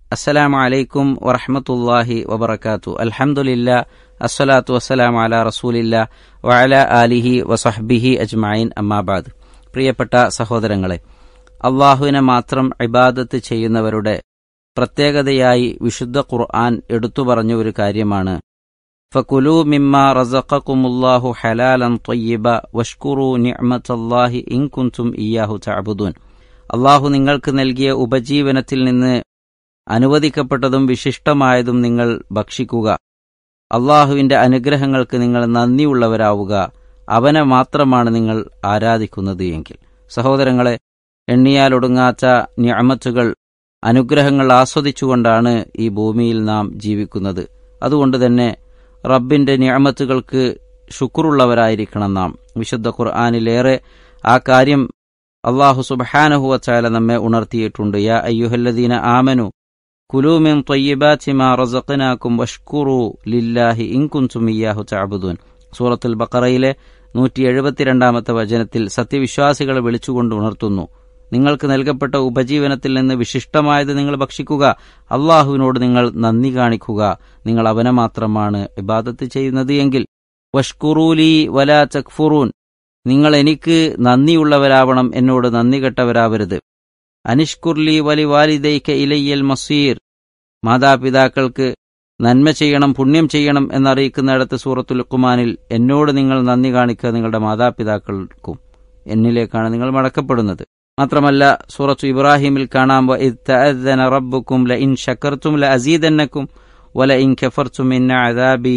അസ്സലാമു അലൈക്കും വറഹ്മത്തുള്ളാഹി വബറകാത്തു അൽഹംദുലില്ലാ അസ്സലാത്തു വസ്സലാമു അലാ റസൂലില്ലാ വഅല ആലിഹി വസഹ്ബിഹി അജ്മഈൻ അമ്മാബാദ് പ്രിയപ്പെട്ട സഹോദരങ്ങളെ അള്ളാഹുവിനെ മാത്രം ഇബാദത്ത് ചെയ്യുന്നവരുടെ പ്രത്യേകതയായി വിശുദ്ധ ഖുർആൻ എടുത്തു പറഞ്ഞ ഒരു കാര്യമാണ് ഫകുലു മിമ്മ റസഖക്കുമുല്ലാഹു ഹലാലൻ ത്വയ്യിബ വഷ്കുറു നിഅമത്തല്ലാഹി ഇൻ കുൻതും ഇയ്യാഹു തഅബുദൂൻ അള്ളാഹു നിങ്ങൾക്ക് നൽകിയ ഉപജീവനത്തിൽ നിന്ന് അനുവദിക്കപ്പെട്ടതും വിശിഷ്ടമായതും നിങ്ങൾ ഭക്ഷിക്കുക അള്ളാഹുവിന്റെ അനുഗ്രഹങ്ങൾക്ക് നിങ്ങൾ നന്ദിയുള്ളവരാവുക അവനെ മാത്രമാണ് നിങ്ങൾ ആരാധിക്കുന്നത് എങ്കിൽ സഹോദരങ്ങളെ എണ്ണിയാലൊടുങ്ങാത്ത ഞാമത്തുകൾ അനുഗ്രഹങ്ങൾ ആസ്വദിച്ചുകൊണ്ടാണ് ഈ ഭൂമിയിൽ നാം ജീവിക്കുന്നത് അതുകൊണ്ട് തന്നെ റബ്ബിന്റെ ഞാമത്തുകൾക്ക് ശുക്രുള്ളവരായിരിക്കണം നാം വിശുദ്ധ ഖുർആാനിലേറെ ആ കാര്യം അള്ളാഹു സുബഹാനഹുവച്ചാല നമ്മെ ഉണർത്തിയിട്ടുണ്ട് യാ അയ്യുഹല്ലദീന ആമനു കുലൂമിൻ ത്വയ്യിബാത്തി മാ റസഖനാക്കും വഷ്കുറു ലില്ലാഹി ഇൻകുൻതും ഇയ്യാഹു തഅബുദൂൻ സൂറത്തുൽ ബഖറയിലെ നൂറ്റി എഴുപത്തിരണ്ടാമത്തെ വചനത്തിൽ സത്യവിശ്വാസികളെ വിളിച്ചുകൊണ്ട് ഉണർത്തുന്നു നിങ്ങൾക്ക് നൽകപ്പെട്ട ഉപജീവനത്തിൽ നിന്ന് വിശിഷ്ടമായത് നിങ്ങൾ ഭക്ഷിക്കുക അള്ളാഹുവിനോട് നിങ്ങൾ നന്ദി കാണിക്കുക നിങ്ങൾ അവനെ മാത്രമാണ് ഇബാദത്ത് ചെയ്യുന്നത് എങ്കിൽ വഷ്കുറൂലി വലാ ചക്ഫുറൂൻ നിങ്ങൾ എനിക്ക് നന്ദിയുള്ളവരാവണം എന്നോട് നന്ദി കെട്ടവരാവരുത് അനിഷ്കുർലി വലി വാലിദൈക്ക ഇലയ്യൽ മസീർ മാതാപിതാക്കൾക്ക് നന്മ ചെയ്യണം പുണ്യം ചെയ്യണം എന്നറിയിക്കുന്നിടത്ത് സൂറത്തുൽ ഖുമാനിൽ എന്നോട് നിങ്ങൾ നന്ദി കാണിക്കുക നിങ്ങളുടെ മാതാപിതാക്കൾക്കും എന്നിലേക്കാണ് നിങ്ങൾ മടക്കപ്പെടുന്നത് മാത്രമല്ല സൂറത്തു ഇബ്രാഹിമിൽ കാണാം റബ്ബുക്കും ല ഇൻ ഷക്കർത്തും ല അസീദന്നക്കും വല ഇൻ ഖഫർത്തും ഇന്ന അദാബി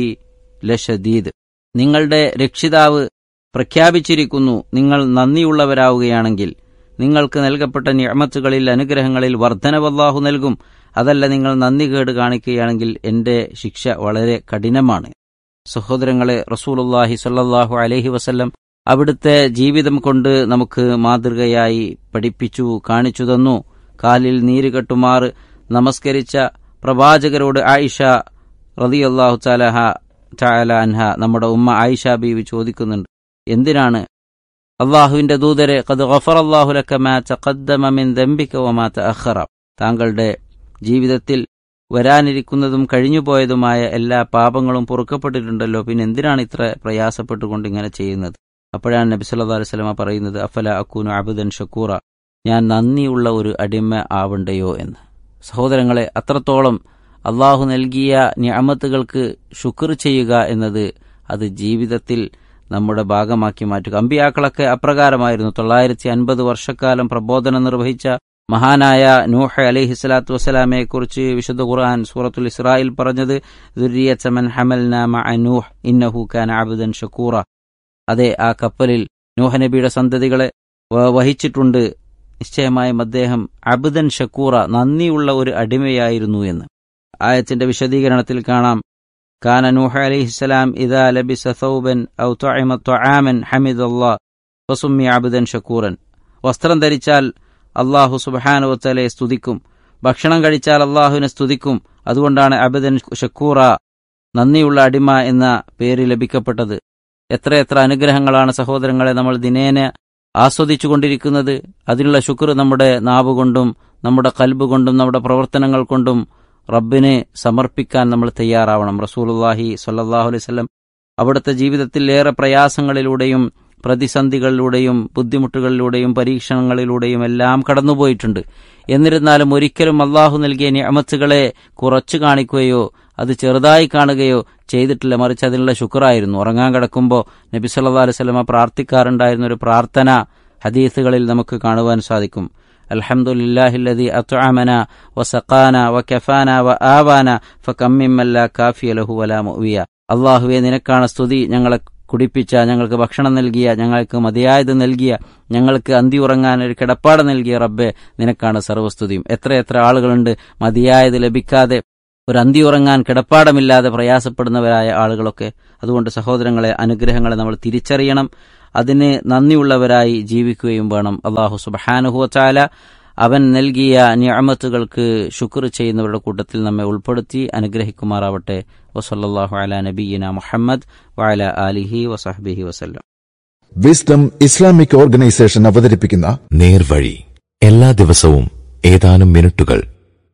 ലഷദീദ് നിങ്ങളുടെ രക്ഷിതാവ് പ്രഖ്യാപിച്ചിരിക്കുന്നു നിങ്ങൾ നന്ദിയുള്ളവരാവുകയാണെങ്കിൽ നിങ്ങൾക്ക് നൽകപ്പെട്ട നിയമത്തുകളിൽ അനുഗ്രഹങ്ങളിൽ വർധനവല്ലാഹു നൽകും അതല്ല നിങ്ങൾ നന്ദി കേട് കാണിക്കുകയാണെങ്കിൽ എന്റെ ശിക്ഷ വളരെ കഠിനമാണ് സഹോദരങ്ങളെ റസൂലുല്ലാഹി സല്ലാഹു അലഹി വസല്ലം അവിടുത്തെ ജീവിതം കൊണ്ട് നമുക്ക് മാതൃകയായി പഠിപ്പിച്ചു കാണിച്ചു തന്നു കാലിൽ നീര് കെട്ടുമാർ നമസ്കരിച്ച പ്രവാചകരോട് ആയിഷ റതിയല്ലാഹു ചാലഹ ചാല അൻഹ നമ്മുടെ ഉമ്മ ആയിഷ ബീവി ചോദിക്കുന്നുണ്ട് എന്തിനാണ് അള്ളാഹുവിന്റെ ദൂതരെ കത് ഗഫർ അള്ളാഹുലക്കമാൻ ദമ്പിക്ക ഒമാത്ത അഖറ താങ്കളുടെ ജീവിതത്തിൽ വരാനിരിക്കുന്നതും കഴിഞ്ഞുപോയതുമായ എല്ലാ പാപങ്ങളും പൊറുക്കപ്പെട്ടിട്ടുണ്ടല്ലോ പിന്നെ എന്തിനാണ് ഇത്ര പ്രയാസപ്പെട്ടുകൊണ്ട് ഇങ്ങനെ ചെയ്യുന്നത് അപ്പോഴാണ് നബി സല്ലാ അലുസലമ പറയുന്നത് അഫല അക്കൂനു അബുദൻ ഷക്കൂറ ഞാൻ നന്ദിയുള്ള ഒരു അടിമ ആവണ്ടയോ എന്ന് സഹോദരങ്ങളെ അത്രത്തോളം അള്ളാഹു നൽകിയ ഞാമത്തുകൾക്ക് ശുക്ർ ചെയ്യുക എന്നത് അത് ജീവിതത്തിൽ നമ്മുടെ ഭാഗമാക്കി മാറ്റുക അമ്പിയാക്കളൊക്കെ അപ്രകാരമായിരുന്നു തൊള്ളായിരത്തി അൻപത് വർഷക്കാലം പ്രബോധനം നിർവഹിച്ച മഹാനായ നൂഹ അലൈഹി സ്വലാത്തു വസ്സലാമയെ കുറിച്ച് വിശുദ്ധ ഖുർആൻ സൂറത്തുൽ ഇസ്രായിൽ പറഞ്ഞത് ദുര്യച്ചമൻ ഹമൽന നൂഹ് ഇന്നഹു ഖാൻ അബുദൻ ഷക്കൂറ അതെ ആ കപ്പലിൽ നൂഹ നബിയുടെ സന്തതികളെ വഹിച്ചിട്ടുണ്ട് നിശ്ചയമായും അദ്ദേഹം അബുദൻ ഷക്കൂറ നന്ദിയുള്ള ഒരു അടിമയായിരുന്നു എന്ന് ആയത്തിന്റെ വിശദീകരണത്തിൽ കാണാം كان نوح عليه السلام إذا لبس ثوبا أو طعم طعاما حمد الله فسمي عبدا شكورا വസ്ത്രം ധരിച്ചാൽ അള്ളാഹു സുബാനുവത്തലയെ സ്തുതിക്കും ഭക്ഷണം കഴിച്ചാൽ അള്ളാഹുവിനെ സ്തുതിക്കും അതുകൊണ്ടാണ് അബദൻ ഷക്കൂറ നന്ദിയുള്ള അടിമ എന്ന പേര് ലഭിക്കപ്പെട്ടത് എത്രയെത്ര അനുഗ്രഹങ്ങളാണ് സഹോദരങ്ങളെ നമ്മൾ ദിനേന ആസ്വദിച്ചുകൊണ്ടിരിക്കുന്നത് അതിനുള്ള ശുക്ർ നമ്മുടെ നാവുകൊണ്ടും നമ്മുടെ കൽബ് കൊണ്ടും നമ്മുടെ പ്രവർത്തനങ്ങൾ കൊണ്ടും റബ്ബിനെ സമർപ്പിക്കാൻ നമ്മൾ തയ്യാറാവണം റസൂലുല്ലാഹി സല്ലാഹു അലൈവല്ലം അവിടുത്തെ ജീവിതത്തിൽ ഏറെ പ്രയാസങ്ങളിലൂടെയും പ്രതിസന്ധികളിലൂടെയും ബുദ്ധിമുട്ടുകളിലൂടെയും പരീക്ഷണങ്ങളിലൂടെയും എല്ലാം കടന്നുപോയിട്ടുണ്ട് എന്നിരുന്നാലും ഒരിക്കലും അള്ളാഹു നൽകിയ നിയമത്തുകളെ കുറച്ചു കാണിക്കുകയോ അത് ചെറുതായി കാണുകയോ ചെയ്തിട്ടില്ല മറിച്ച് അതിനുള്ള ശുക്രായിരുന്നു ഉറങ്ങാൻ കിടക്കുമ്പോൾ നബി സല്ലാ അലൈവല്ലമ പ്രാർത്ഥിക്കാറുണ്ടായിരുന്ന ഒരു പ്രാർത്ഥന ഹദീസുകളിൽ നമുക്ക് കാണുവാൻ സാധിക്കും അൽഹംദുലില്ലാഹില്ലദി അത്അമന വസഖാന വകഫാന വആവാന ഫകമ്മിമ്മല്ല കാഫിയ ലഹു വലാ മുവിയ അല്ലാഹുവേ നിനക്കാണ് സ്തുതി ഞങ്ങളെ കുടിപ്പിച്ച ഞങ്ങൾക്ക് ഭക്ഷണം നൽകിയ ഞങ്ങൾക്ക് മതിയായത് നൽകിയ ഞങ്ങൾക്ക് അന്തി ഉറങ്ങാൻ ഒരു കിടപ്പാട് നൽകിയ റബ്ബെ നിനക്കാണ് സർവസ്തുതിയും എത്ര എത്ര ആളുകളുണ്ട് മതിയായത് ലഭിക്കാതെ ഒരു അന്തി ഉറങ്ങാൻ കിടപ്പാടമില്ലാതെ പ്രയാസപ്പെടുന്നവരായ ആളുകളൊക്കെ അതുകൊണ്ട് സഹോദരങ്ങളെ അനുഗ്രഹങ്ങളെ നമ്മൾ തിരിച്ചറിയണം അതിന് നന്ദിയുള്ളവരായി ജീവിക്കുകയും വേണം അള്ളാഹു സുബഹാനുഹുവച്ചാല അവൻ നൽകിയ ഞാമത്തുകൾക്ക് ശുക്ർ ചെയ്യുന്നവരുടെ കൂട്ടത്തിൽ നമ്മെ ഉൾപ്പെടുത്തി അനുഗ്രഹിക്കുമാറാവട്ടെ വസല്ലാഹു അല നബീന മുഹമ്മദ് വഅല ആലിഹി വസഹബിഹി വസല്ലം വിസ്ഡം ഇസ്ലാമിക് ഓർഗനൈസേഷൻ അവതരിപ്പിക്കുന്ന നേർവഴി എല്ലാ ദിവസവും ഏതാനും മിനിറ്റുകൾ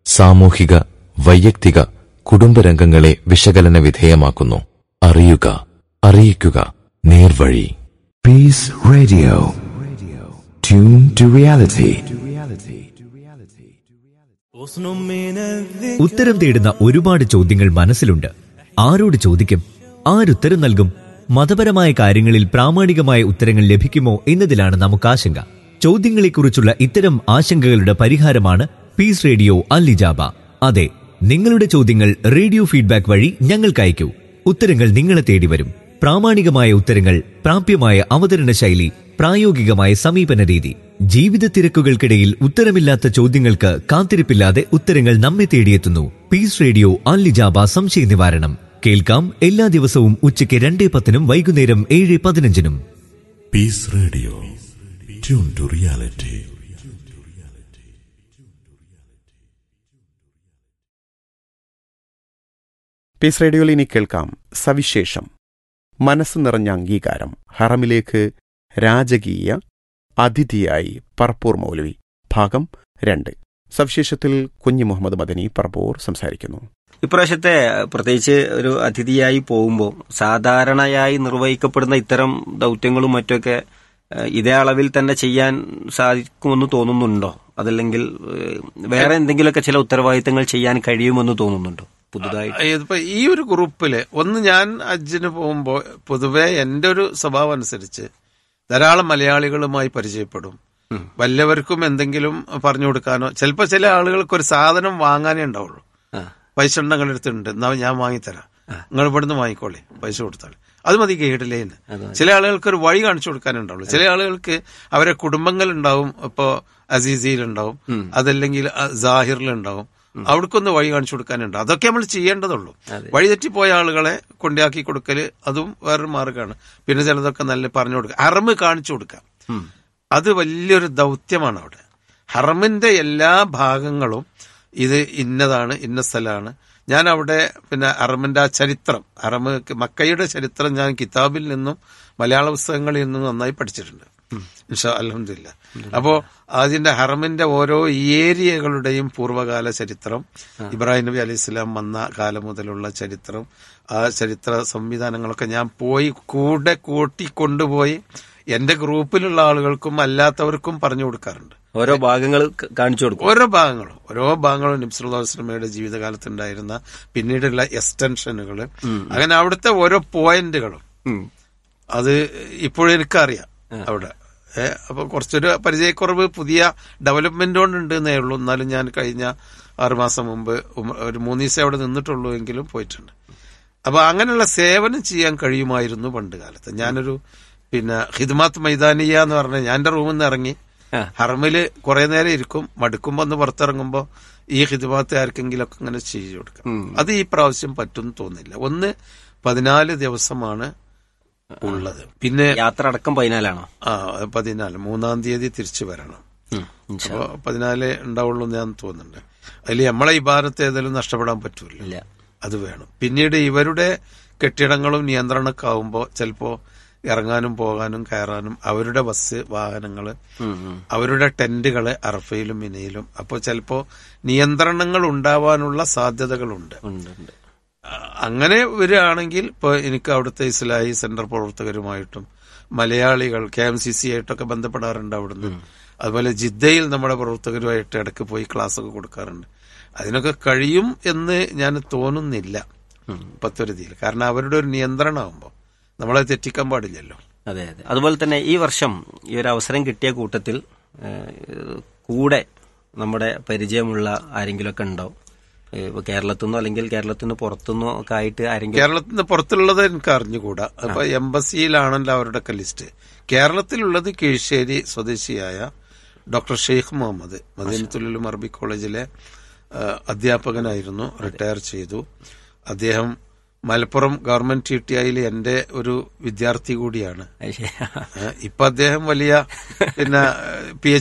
സാമൂഹിക വൈയക്തിക കുടുംബരംഗങ്ങളെ വിശകലന വിധേയമാക്കുന്നു അറിയുക അറിയിക്കുക നേർവഴി Peace Radio. Tune to reality. ഉത്തരം തേടുന്ന ഒരുപാട് ചോദ്യങ്ങൾ മനസ്സിലുണ്ട് ആരോട് ചോദിക്കും ആരുത്തരം നൽകും മതപരമായ കാര്യങ്ങളിൽ പ്രാമാണികമായ ഉത്തരങ്ങൾ ലഭിക്കുമോ എന്നതിലാണ് നമുക്ക് ആശങ്ക ചോദ്യങ്ങളെക്കുറിച്ചുള്ള ഇത്തരം ആശങ്കകളുടെ പരിഹാരമാണ് പീസ് റേഡിയോ അല്ലിജാബ അതെ നിങ്ങളുടെ ചോദ്യങ്ങൾ റേഡിയോ ഫീഡ്ബാക്ക് വഴി ഞങ്ങൾക്ക് അയക്കൂ ഉത്തരങ്ങൾ നിങ്ങളെ തേടി വരും പ്രാമാണികമായ ഉത്തരങ്ങൾ പ്രാപ്യമായ അവതരണ ശൈലി പ്രായോഗികമായ സമീപന രീതി ജീവിത തിരക്കുകൾക്കിടയിൽ ഉത്തരമില്ലാത്ത ചോദ്യങ്ങൾക്ക് കാത്തിരിപ്പില്ലാതെ ഉത്തരങ്ങൾ നമ്മെ തേടിയെത്തുന്നു പീസ് റേഡിയോ അല്ലിജാബ സംശയ നിവാരണം കേൾക്കാം എല്ലാ ദിവസവും ഉച്ചയ്ക്ക് രണ്ടേ പത്തിനും വൈകുന്നേരം ഏഴ് പതിനഞ്ചിനും Peace Radio. Tune to reality. Peace റേഡിയോയിൽ ഇനി കേൾക്കാം സവിശേഷം മനസ്സ് നിറഞ്ഞ അംഗീകാരം ഹറമിലേക്ക് രാജകീയ അതിഥിയായി പറപ്പൂർ മൗലവി ഭാഗം രണ്ട് സവിശേഷത്തിൽ കുഞ്ഞി മുഹമ്മദ് മദനി പറപ്പൂർ സംസാരിക്കുന്നു ഇപ്രാവശ്യത്തെ പ്രത്യേകിച്ച് ഒരു അതിഥിയായി പോകുമ്പോൾ സാധാരണയായി നിർവഹിക്കപ്പെടുന്ന ഇത്തരം ദൗത്യങ്ങളും മറ്റുമൊക്കെ ഏഹ്, ഇതേ അളവിൽ തന്നെ ചെയ്യാൻ സാധിക്കുമെന്ന് തോന്നുന്നുണ്ടോ അതല്ലെങ്കിൽ ഏഹ്, വേറെ എന്തെങ്കിലുമൊക്കെ ചില ഉത്തരവാദിത്തങ്ങൾ ചെയ്യാൻ കഴിയുമെന്ന് തോന്നുന്നുണ്ടോ പുതുതായി ഇതിപ്പോ ഈ ഒരു ഗ്രൂപ്പില് ഒന്ന് ഞാൻ ഹജ്ജിന് പോകുമ്പോ പൊതുവെ എന്റെ ഒരു സ്വഭാവം അനുസരിച്ച് ധാരാളം മലയാളികളുമായി പരിചയപ്പെടും വല്ലവർക്കും എന്തെങ്കിലും പറഞ്ഞു കൊടുക്കാനോ ചിലപ്പോ ചില ആളുകൾക്ക് ഒരു സാധനം വാങ്ങാനേ ഉണ്ടാവുള്ളൂ പൈസ ഉണ്ടെങ്കിൽ അടുത്തുണ്ട് എന്നാ ഞാൻ വാങ്ങിത്തരാം നിങ്ങൾ ഇവിടുന്ന് വാങ്ങിക്കോളെ പൈസ കൊടുത്താൽ അത് മതി കേട്ടില്ലേന്ന് ചില ആളുകൾക്ക് ഒരു വഴി കാണിച്ചു കൊടുക്കാനുണ്ടാവുള്ളൂ ചില ആളുകൾക്ക് അവരെ കുടുംബങ്ങൾ ഉണ്ടാവും ഇപ്പോ അസീസിയിലുണ്ടാവും അതല്ലെങ്കിൽ ജാഹിറിലുണ്ടാവും അവിടേക്കൊന്ന് വഴി കാണിച്ചു കൊടുക്കാനുണ്ട് അതൊക്കെ നമ്മൾ ചെയ്യേണ്ടതുള്ളൂ വഴി തെറ്റിപ്പോയ ആളുകളെ കൊണ്ടാക്കി കൊടുക്കല് അതും വേറൊരു മാർഗമാണ് പിന്നെ ചിലതൊക്കെ നല്ല പറഞ്ഞു കൊടുക്കുക ഹറമ് കാണിച്ചു കൊടുക്കാം അത് വലിയൊരു ദൗത്യമാണ് അവിടെ ഹറമിന്റെ എല്ലാ ഭാഗങ്ങളും ഇത് ഇന്നതാണ് ഇന്ന സ്ഥലമാണ് ഞാൻ അവിടെ പിന്നെ ഹറമിന്റെ ആ ചരിത്രം ഹറമ് മക്കയുടെ ചരിത്രം ഞാൻ കിതാബിൽ നിന്നും മലയാള പുസ്തകങ്ങളിൽ നിന്നും നന്നായി പഠിച്ചിട്ടുണ്ട് ഇൻഷാ അലഹമില്ല അപ്പോ അതിന്റെ ഹറമിന്റെ ഓരോ ഏരിയകളുടെയും പൂർവ്വകാല ചരിത്രം ഇബ്രാഹിം നബി അലൈഹി സ്വലാം വന്ന കാലം മുതലുള്ള ചരിത്രം ആ ചരിത്ര സംവിധാനങ്ങളൊക്കെ ഞാൻ പോയി കൂടെ കൂട്ടി കൊണ്ടുപോയി എന്റെ ഗ്രൂപ്പിലുള്ള ആളുകൾക്കും അല്ലാത്തവർക്കും പറഞ്ഞു കൊടുക്കാറുണ്ട് ഓരോ ഭാഗങ്ങൾ ക- കാണിച്ചു കൊടുക്കും ഓരോ ഭാഗങ്ങളും ഓരോ ഭാഗങ്ങളും നബ്സുല്ലാസ്ലമയുടെ ജീവിതകാലത്തുണ്ടായിരുന്ന പിന്നീടുള്ള എക്സ്റ്റൻഷനുകൾ അങ്ങനെ അവിടുത്തെ ഓരോ പോയിന്റുകളും ഉം. അത് ഇപ്പോഴും എനിക്കറിയാം അവിടെ ഏ, അപ്പൊ കുറച്ചൊരു പരിചയക്കുറവ് പുതിയ ഡെവലപ്മെന്റ് കൊണ്ടുണ്ട് എന്നേ ഉള്ളൂ എന്നാലും ഞാൻ കഴിഞ്ഞ ആറുമാസം മുമ്പ് ഉം- ഒരു മൂന്ന് ദിവസം അവിടെ നിന്നിട്ടുള്ളൂ എങ്കിലും പോയിട്ടുണ്ട് അപ്പൊ അങ്ങനെയുള്ള സേവനം ചെയ്യാൻ കഴിയുമായിരുന്നു പണ്ട് കാലത്ത് ഞാനൊരു പിന്നെ ഹിദ്മാത്ത് മൈതാനിയ എന്ന് പറഞ്ഞ ഞാൻ എന്റെ റൂമിൽ നിന്ന് ഇറങ്ങി ആ. ഹറമില് കുറെ നേരം ഇരിക്കും മടുക്കുമ്പോ ഒന്ന് പുറത്തിറങ്ങുമ്പോ ഈ ഹിദ്മാത്ത് ആർക്കെങ്കിലും ഒക്കെ ഇങ്ങനെ ചെയ്തു കൊടുക്കാം അത് ഈ പ്രാവശ്യം പറ്റും തോന്നില്ല ഒന്ന് പതിനാല് ദിവസമാണ് ഉള്ളത് പിന്നെ യാത്ര അടക്കം പതിനാലാണോ ആ പതിനാല് മൂന്നാം തീയതി തിരിച്ചു വരണം ഉം. ഇൻഷാ അപ്പൊ പതിനാല് ഉണ്ടാവുള്ളൂ എന്ന് ഞാൻ തോന്നുന്നുണ്ട് അതിൽ നമ്മളെ ഇബാരത്ത് ഏതായാലും നഷ്ടപ്പെടാൻ പറ്റൂല ഇല്ല അത് വേണം പിന്നീട് ഇവരുടെ കെട്ടിടങ്ങളും നിയന്ത്രണമൊക്കെ ആവുമ്പോൾ ചിലപ്പോ ഇറങ്ങാനും പോകാനും കയറാനും അവരുടെ ബസ് വാഹനങ്ങള് അവരുടെ ടെന്റുകള് അറഫയിലും മിനയിലും അപ്പോൾ ചിലപ്പോ നിയന്ത്രണങ്ങൾ ഉണ്ടാവാനുള്ള സാധ്യതകളുണ്ട് ഉണ്ട് ഉണ്ട് ആ, അങ്ങനെ വരികയാണെങ്കിൽ ഇപ്പൊ എനിക്ക് അവിടുത്തെ ഇസ്ലാഹി സെന്റർ പ്രവർത്തകരുമായിട്ടും മലയാളികൾ കെ എം സി സി ആയിട്ടൊക്കെ ബന്ധപ്പെടാറുണ്ട് അവിടുന്ന് അതുപോലെ ജിദ്ദയിൽ നമ്മുടെ പ്രവർത്തകരുമായിട്ട് ഇടയ്ക്ക് പോയി ക്ലാസ് ഒക്കെ കൊടുക്കാറുണ്ട് അതിനൊക്കെ കഴിയും എന്ന് ഞാൻ തോന്നുന്നില്ല പത്തൊരുതിയിൽ കാരണം അവരുടെ ഒരു നിയന്ത്രണമാകുമ്പോൾ നമ്മളെ തെറ്റിക്കാൻ പാടില്ലല്ലോ അതെ അതെ അതുപോലെ തന്നെ ഈ വർഷം ഈ ഒരു അവസരം കിട്ടിയ കൂട്ടത്തിൽ ഏഹ്, കൂടെ നമ്മുടെ പരിചയമുള്ള ആരെങ്കിലുമൊക്കെ ഉണ്ടാവും ഏഹ്, ഇപ്പൊ കേരളത്തിൽ നിന്നോ അല്ലെങ്കിൽ കേരളത്തിൽ നിന്ന് പുറത്തുനിന്നോ ഒക്കെ ആയിട്ട് ആരെങ്കിലും കേരളത്തിൽ നിന്ന് പുറത്തുള്ളത് എനിക്ക് അറിഞ്ഞുകൂടാ അപ്പൊ എംബസിയിലാണല്ലോ അവരുടെയൊക്കെ ലിസ്റ്റ് കേരളത്തിലുള്ളത് കീഴ്ശ്ശേരി സ്വദേശിയായ ഡോക്ടർ ഷെയ്ഖ് മുഹമ്മദ് മദീനത്തുലും അറബി കോളേജിലെ ആ, അധ്യാപകനായിരുന്നു റിട്ടയർ ചെയ്തു അദ്ദേഹം മലപ്പുറം ഗവൺമെന്റ് ടി ടി ഐയിൽ എന്റെ ഒരു വിദ്യാർത്ഥി കൂടിയാണ് അത് ശരി. ഏ, ഇപ്പൊ അദ്ദേഹം വലിയ പിന്നെ പി